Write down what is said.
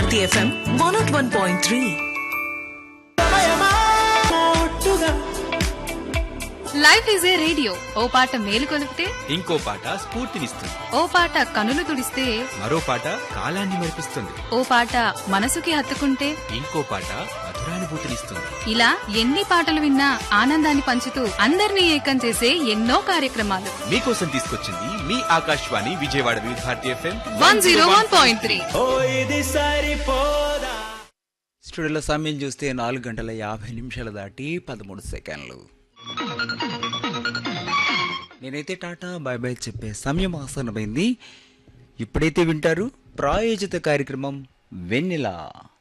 Bharati FM one not one point three life is a radio ఓ పాట మేలు కొలిపితే ఇంకో పాట స్ఫూర్తినిస్తుంది ఓ పాట కనులు తుడిస్తే మరో పాట కాలాన్ని మరిపిస్తుంది ఓ పాట మనసుకి హత్తుకుంటే ఇంకో పాట మధురానుభూతినిస్తుంది ఇలా ఎన్ని పాటలు విన్నా ఆనందాన్ని పంచుతూ అందరినీ ఏకం చేసే ఎన్నో కార్యక్రమాలు మీకోసం తీసుకొచ్చింది మీ Akashvani Vijayawada Vividh Bharati FM one zero one point three studio సమయం చూస్తే నాలుగు గంటల యాభై నిమిషాలు దాటి పదమూడు సెకండ్లు నేనైతే టాటా బాయ్ బాయ్ చెప్పే సమయం ఆసనమైంది ఇప్పుడైతే వింటారు ప్రాయోజిత కార్యక్రమం వెన్నెల